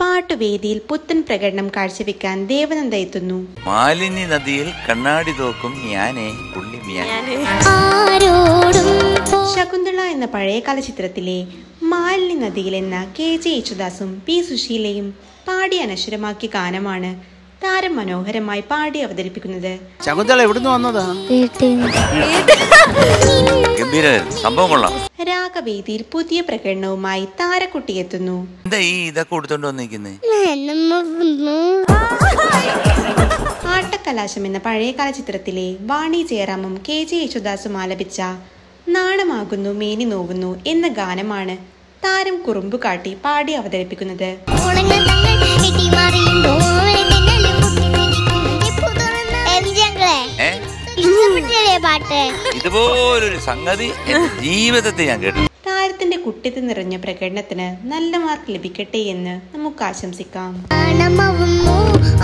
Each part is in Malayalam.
പാട്ടുവേദിയിൽ പുത്തൻ പ്രകടനം കാഴ്ചവെക്കാൻ ദേവനന്ദ എത്തുന്നു മാലിന്യ നദിയിൽ കണ്ണാടി തോക്കും ഞാനേ പുള്ളി ഞാൻ ആരോടും ശകുന്തള എന്ന പഴയകാല ചിത്രത്തിലെ മാലിന്യ നദിയിൽ എന്ന കെ ജെ യേശുദാസും പി സുശീലയും പാടി അനശ്വരമാക്കിയ ഗാനമാണ് താരം മനോഹരമായി പാടി അവതരിപ്പിക്കുന്നത് ശകുന്തള എവിടുന്ന് വന്നതാ വീട്ടിൽ ഗംഭീരമായിരുന്നു സംഭവം കൊള്ളാം രാഗവേദിയിൽ പുതിയ പ്രകടനവുമായി താരക്കുട്ടി എത്തുന്നു എന്താ ഈ ഇതൊക്കെ കൊടുത്തോണ്ട് വന്നിരിക്കുന്നത് ആട്ടക്കലാശം എന്ന പഴയകാല ചിത്രത്തിലെ വാണി ജയറാമും കെ ജെ യേശുദാസും ആലപിച്ച നാണമാകുന്നു മേനി നോവുന്നു എന്ന ഗാനമാണ് താരം കുറുമ്പു കാട്ടി പാടി അവതരിപ്പിക്കുന്നത് ഏ ഇഷ്ടപ്പെട്ടില്ലേ പാട്ട് ഇതുപോലൊരു സംഗതി എന്റെ ജീവിതത്തിൽ ഞാൻ കേട്ടു താരത്തിന്റെ കുട്ടിത്ത് നിറഞ്ഞ പ്രകടനത്തിന് നല്ല മാർക്ക് ലഭിക്കട്ടെ എന്ന് നമുക്ക് ആശംസിക്കാം മണമാവുന്നു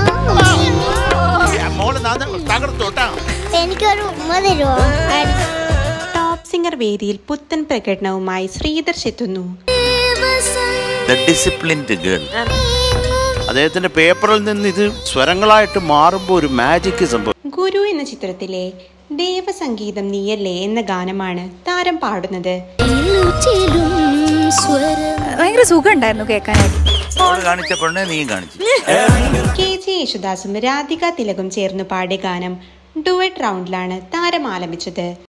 ആ, മോള് തകർത്തോട്ടാ എനിക്കൊരു ഉമ്മ തരുമോ ടോപ്പ് സിംഗർ വേദിയിൽ പുത്തൻ പ്രകടനവുമായി ശ്രീധർഷ് എത്തുന്നു ദ ഡിസിപ്ലിൻഡ് ഗേൾ അദ്ദേഹത്തിന്റെ പേപ്പറിൽ നിന്ന് ഇത് സ്വരങ്ങളായിട്ട് മാറുമ്പോൾ ഒരു മാജിക് സംഭവം ഗുരു എന്ന ചിത്രത്തിലെ ദേവസംഗീതം നീയല്ലേ എന്ന ഗാനമാണ് താരം പാടുന്നത് ഭയങ്കര സുഖം ഉണ്ടായിരുന്നു കേൾക്കാനായിട്ട് അവള് കാണിച്ച പെണ്ണെ നീ കാണിച്ചു കെ ജെ യേശുദാസും രാധിക തിലകും ചേർന്ന് പാടിയ ഗാനം ഡുവറ്റ് റൗണ്ടിലാണ് താരം ആലപിച്ചത്